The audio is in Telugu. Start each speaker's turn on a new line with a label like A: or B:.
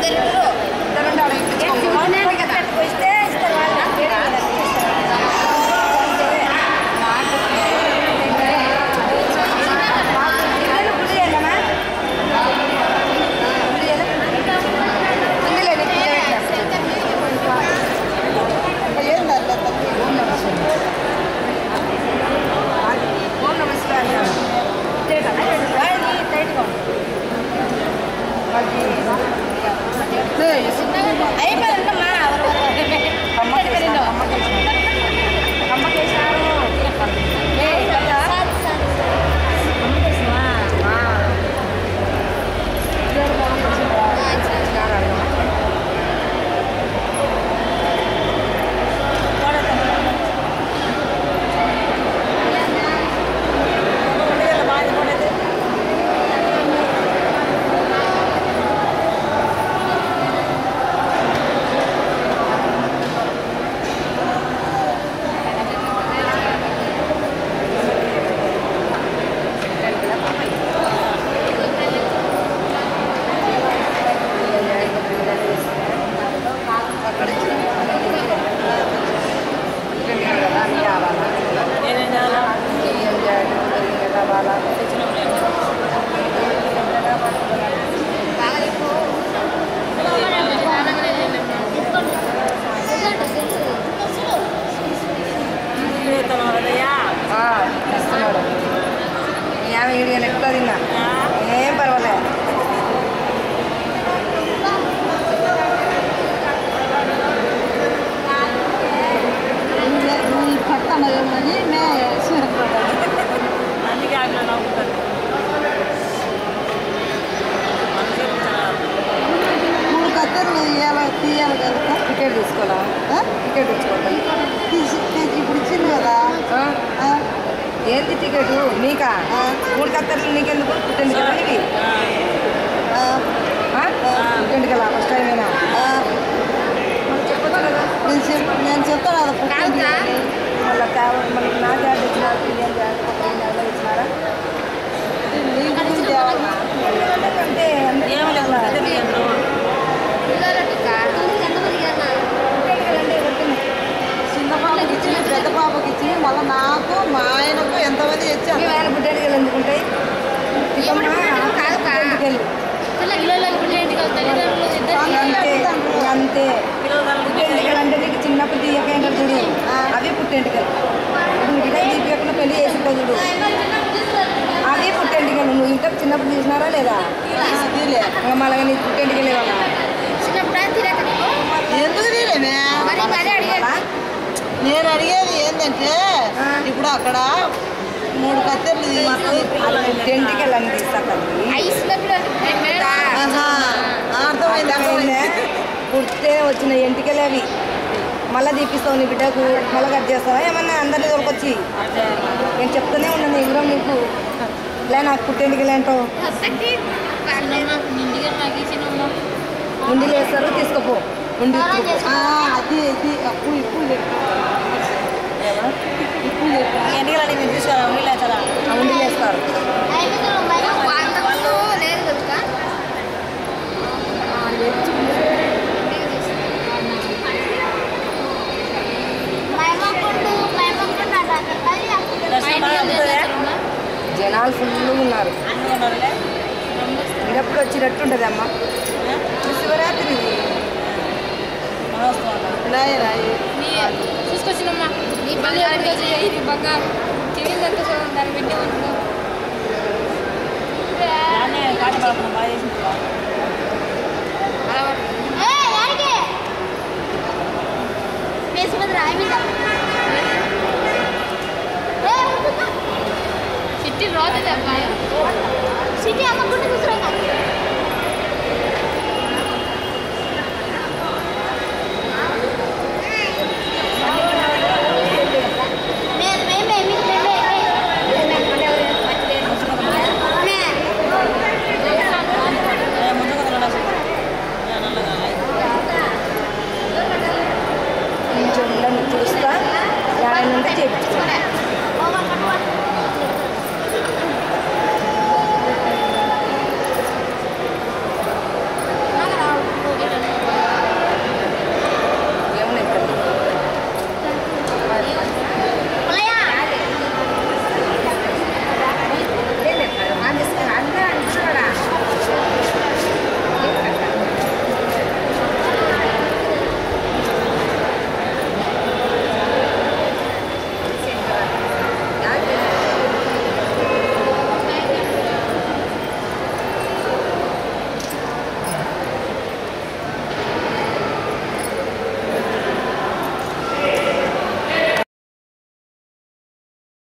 A: ఇద్దరుంటే ఆడ ఇప్పించుకోము.
B: ఇస్తే ఇస్తారు వాళ్ళు
A: ఇద్దరు గుడి చేయాలమ్మా? గుడి చేయాలా? ఉందిలే, నీకు చేయట్లేదు. ఓం నమః శివాయ. వాడిని టైట్గా ఉంది. వాడికి
B: అయిపోయిందమ్మా
A: అమ్మకేసినారు, అమ్మకేసినారు. అమ్మకేసినారు. ఏ, కదా? ఆ. అన్నీ కావాలా? ఏం చేయాలి? ఏం కావాలా? ఆ, ఇస్తున్నాడు. యాభై ఏడు వేలు ఎక్కువ తిన్నా ఏం పర్వాలేదు
C: మూడు కత్తెరలు ఇవ్వాలి తీయాలి కదా
A: టికెట్ తీసుకోవాలా
C: ఆ?
A: టికెట్ తెచ్చుకోవాలి
C: తీసి తీసి ఇప్పుడు ఇచ్చింది కదా
A: ఆ?
C: ఆ?
A: ఏంటి టికెట్ నీకా
C: ఆ.
A: మూడు కత్తెరలు నీకెందుకు పుట్టండి కదా ఇవి
C: ఆ?
A: పుట్టండి కదా ఫస్ట్ టైం అయినా
C: ఆ?
A: చెప్పొచ్చు కదా
C: నేను చెప్ నేను చెప్తాను అది పుట్టింది
A: మళ్ళీ తేవ- మళ్ళీ నా జాబ్ ఇచ్చినారు పిల్లలు జాబ్ నెలలో ఇచ్చినారా
C: నీ గురించి తేవాలి.
A: అంటే అందరికీ
C: చిన్న పాపకి ఇచ్చింది పెద్ద పాపకి ఇచ్చింది మళ్ళీ నాకు మా ఆయనకు ఎంతమంది ఇచ్చాను
A: మీ ఆయన పుట్టేటికి ఎందుకు ఉంటాయి పుట్టేటికెళ్ళి అంతే అంతే పుట్టేంటికలు అంటే నీకు చిన్నప్పుడు తీయక చూడు అవి పుట్టేంటికలు నువ్వు ఇక తీపియకుండా పెళ్లి చేసుకుంటా చూడు అవి పుట్టేంటికలు నువ్వు ఇంట్లో చిన్నప్పుడు తీసినారా లేదా
C: తీలే
A: ఇంకా మళ్ళీ నీకు పుట్టేంటికలు ఇవ్వాలా
C: ఎందుకు తీలేమే నేను అడిగేది ఏంటంటే
A: ఆ.
C: ఇప్పుడు అక్కడ మూడు కత్తెరలు తీసి
A: పుట్టేంటికలు అని తీస్తా
C: ఆహా. అర్థమైంది
A: అర్థమైందే
C: అర్థమైంది
A: పుట్టే వచ్చిన ఎంటికలే అవి మళ్ళీ తీపిస్తావు నీ బిడ్డకు మళ్ళీ కట్ చేస్తావా ఏమన్నా అందరినీ దొరకొచ్చి నేను చెప్తూనే ఉన్నాను ఎవరో నీకు లే నాకు పుట్టేంటికలే అంటావు ఉండి వేస్తారు తీసుకుపో ఉండి
C: ఆ, అది ఇది అప్పు ఇప్పుడు ఇప్పుడు
B: ఎన్నికలని మీరు చూసుకోరా ఉండి లేచారా
A: ఆ ఉండి వేస్తారు
B: లేదు కదా
A: జనాలు ఫుల్గా ఉన్నారు మీరప్పుడు వచ్చినట్టు ఉంటుంది అమ్మ శివరాత్రి
C: రాయి రాయి
B: చూసుకొచ్చినమ్మా నీ బంగారం ఇది బంగారం చెవిందంతా దాన్ని పెట్టే
C: కాటి బాగా చేసింది